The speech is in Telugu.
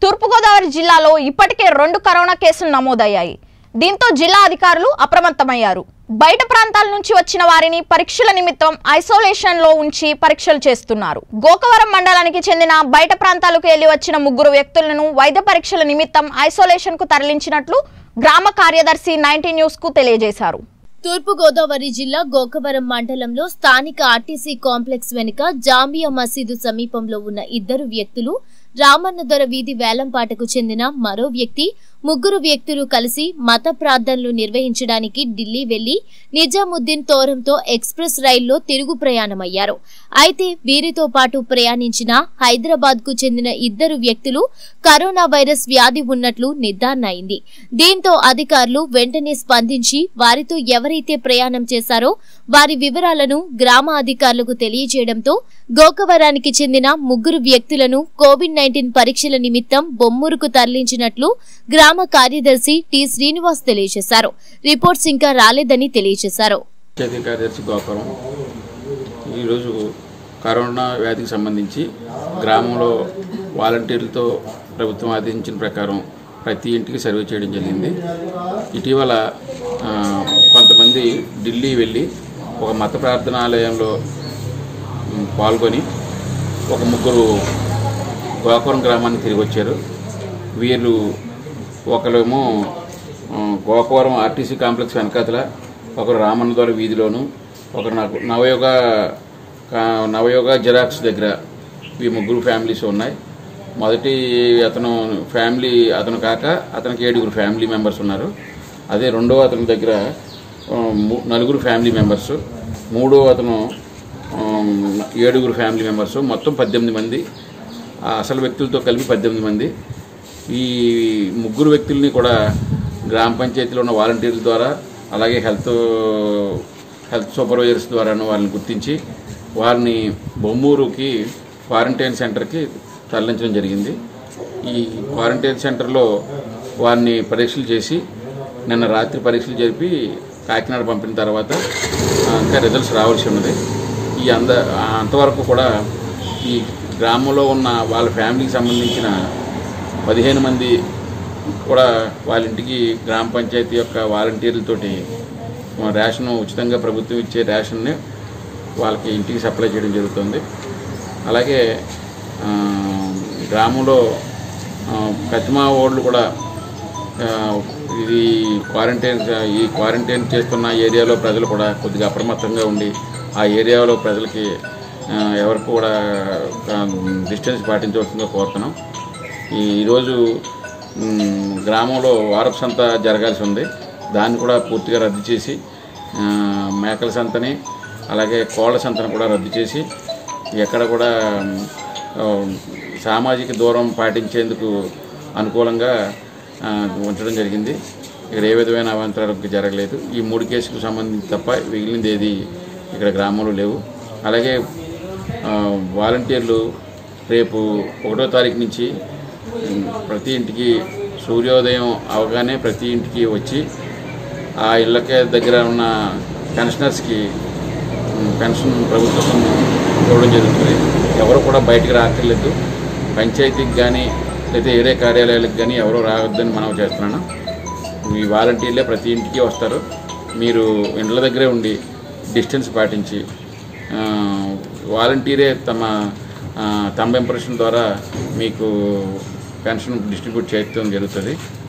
తూర్పుగోదావరి జిల్లాలో ఇప్పటికే రెండు కరోనా కేసులు నమోదయ్యాయి దీంతో జిల్లా అధికారులు అప్రమత్తమయ్యారు బయట ప్రాంతాల నుంచి వచ్చిన వారిని పరీక్షల నిమిత్తం ఐసోలేషన్ లో ఉంచి పరీక్షలు చేస్తున్నారు గోకవరం మండలానికి చెందిన బయట ప్రాంతాలకు వెళ్లి వచ్చిన ముగ్గురు వ్యక్తులను వైద్య పరీక్షల నిమిత్తం ఐసోలేషన్ కు తరలించినట్లు గ్రామ కార్యదర్శి నైన్టీ న్యూస్ కు తెలియజేశారు తూర్పుగోదావరి జిల్లా గోకవరం మండలంలో స్థానిక ఆర్టీసీ కాంప్లెక్స్ వెనుక జామియా మసీదు సమీపంలో ఉన్న ఇద్దరు వ్యక్తులు రామన్నదొర వీధి వేలంపాటకు చెందిన మరో వ్యక్తి ముగ్గురు వ్యక్తులు కలిసి మత ప్రార్థనలు నిర్వహించడానికి ఢిల్లీ వెళ్లి నిజాముద్దీన్ తోరంతో ఎక్స్ప్రెస్ రైల్లో తిరుగు ప్రయాణమయ్యారు అయితే వీరితో పాటు ప్రయాణించిన హైదరాబాద్ కు చెందిన ఇద్దరు వ్యక్తులు కరోనా వైరస్ వ్యాధి ఉన్నట్లు నిర్ధారణ అయింది దీంతో అధికారులు వెంటనే స్పందించి వారితో ఎవరైతే ప్రయాణం చేశారో వారి వివరాలను గ్రామ అధికారులకు తెలియజేయడంతో గోకవరానికి చెందిన ముగ్గురు వ్యక్తులను కోవిడ్ నైన్టీన్ పరీక్షల నిమిత్తం బొమ్మూరుకు తరలించినట్లు గ్రామ కార్యదర్శి టి శ్రీనివాస్ తెలియజేశారు రిపోర్ట్స్ ఇంకా రాలేదని తెలియజేశారు పంచాయతీ కార్యదర్శి గోపురం ఈరోజు కరోనా వ్యాధికి సంబంధించి గ్రామంలో వాలంటీర్లతో ప్రభుత్వం ఆదేశించిన ప్రకారం ప్రతి ఇంటికి సర్వే చేయడం జరిగింది ఇటీవల ఆ, కొంతమంది ఢిల్లీ వెళ్ళి ఒక మత ప్రార్థనాలయంలో ఉమ్, పాల్గొని ఒక ముగ్గురు గోపురం గ్రామానికి తిరిగి వచ్చారు వీళ్ళు ఒకరేమో ఆ, గోకవరం ఆర్టీసీ కాంప్లెక్స్ వెనకాతల ఒకరు రామన్నదోర వీధిలోను ఒకరు నాకు నవయోగ కా- నవయోగ జిరాక్స్ దగ్గర ఈ ముగ్గురు ఫ్యామిలీస్ ఉన్నాయి మొదటి అతను ఫ్యామిలీ అతను కాక అతనికి ఏడుగురు ఫ్యామిలీ మెంబర్స్ ఉన్నారు అదే రెండో అతని దగ్గర ఆ, ము- నలుగురు ఫ్యామిలీ మెంబర్స్ మూడో అతను ఆ, ఏడుగురు ఫ్యామిలీ మెంబర్స్ మొత్తం పద్దెనిమిది మంది ఆ అసలు వ్యక్తులతో కలిపి పద్దెనిమిది మంది ఈ ముగ్గురు వ్యక్తుల్ని కూడా గ్రామ పంచాయతీలో ఉన్న వాలంటీర్ల ద్వారా అలాగే హెల్త్ హెల్త్ సూపర్వైజర్స్ ద్వారాను వాళ్ళని గుర్తించి వారిని బొమ్మూరుకి క్వారంటైన్ సెంటర్కి తరలించడం జరిగింది ఈ క్వారంటైన్ సెంటర్లో వారిని పరీక్షలు చేసి నిన్న రాత్రి పరీక్షలు జరిపి కాకినాడ పంపిన తర్వాత ఆ, ఇంకా రిజల్ట్స్ రావాల్సి ఉన్నది ఈ అంద ఆ అంతవరకు కూడా ఈ గ్రామంలో ఉన్న వాళ్ళ ఫ్యామిలీకి సంబంధించిన పదిహేను మంది కూడా వాళ్ళ ఇంటికి గ్రామ పంచాయతీ యొక్క వాలంటీర్లతోటి ఆ, రేషన్ ఉచితంగా ప్రభుత్వం ఇచ్చే రేషన్ని వాళ్ళకి ఇంటికి సప్లై చేయడం జరుగుతుంది అలాగే ఆ, గ్రామంలో ఆ, కతిమా ఓళ్ళు కూడా ఆ, ఇది క్వారంటైన్ ఈ క్వారంటైన్ చేస్తున్న ఏరియాలో ప్రజలు కూడా కొద్దిగా అప్రమత్తంగా ఉండి ఆ ఏరియాలో ప్రజలకి ఆ, ఎవరికి కూడా డిస్టెన్స్ పాటించవలసిందిగా కోరుతున్నాం ఈ ఈరోజు మ్, గ్రామంలో వారపు సంత జరగాల్సి ఉంది దాన్ని కూడా పూర్తిగా రద్దు చేసి ఆ, మేకల సంతని అలాగే కోళ్ళ సంతని కూడా రద్దు చేసి ఎక్కడ కూడా ఆ, సామాజిక దూరం పాటించేందుకు అనుకూలంగా ఆ, ఉంచడం జరిగింది ఇక్కడ ఏ విధమైన అవాంతరాలకు జరగలేదు ఈ మూడు కేసులకు సంబంధించి తప్ప మిగిలింది ఏది ఇక్కడ గ్రామంలో లేవు అలాగే ఆ, వాలంటీర్లు రేపు ఒకటో తారీఖు నుంచి ఉమ్, ప్రతి ఇంటికి సూర్యోదయం అవగానే ప్రతి ఇంటికి వచ్చి ఆ ఇళ్ళకి దగ్గర ఉన్న పెన్షనర్స్కి ఉమ్, పెన్షన్ ప్రభుత్వం ఇవ్వడం జరుగుతుంది ఎవరు కూడా బయటికి రాక్కర్లేదు పంచాయతీకి కానీ లేదా ఏరే కార్యాలయాలకు కానీ ఎవరు రావద్దని మనం చేస్తున్నాను ఈ వాలంటీర్లే ప్రతి ఇంటికి వస్తారు మీరు ఇండ్ల దగ్గరే ఉండి డిస్టెన్స్ పాటించి ఆ, వాలంటీరే తమ ఆ, తంబ ఇంప్రెషన్ ద్వారా మీకు పెన్షన్ డిస్ట్రిబ్యూట్ చేయడం జరుగుతుంది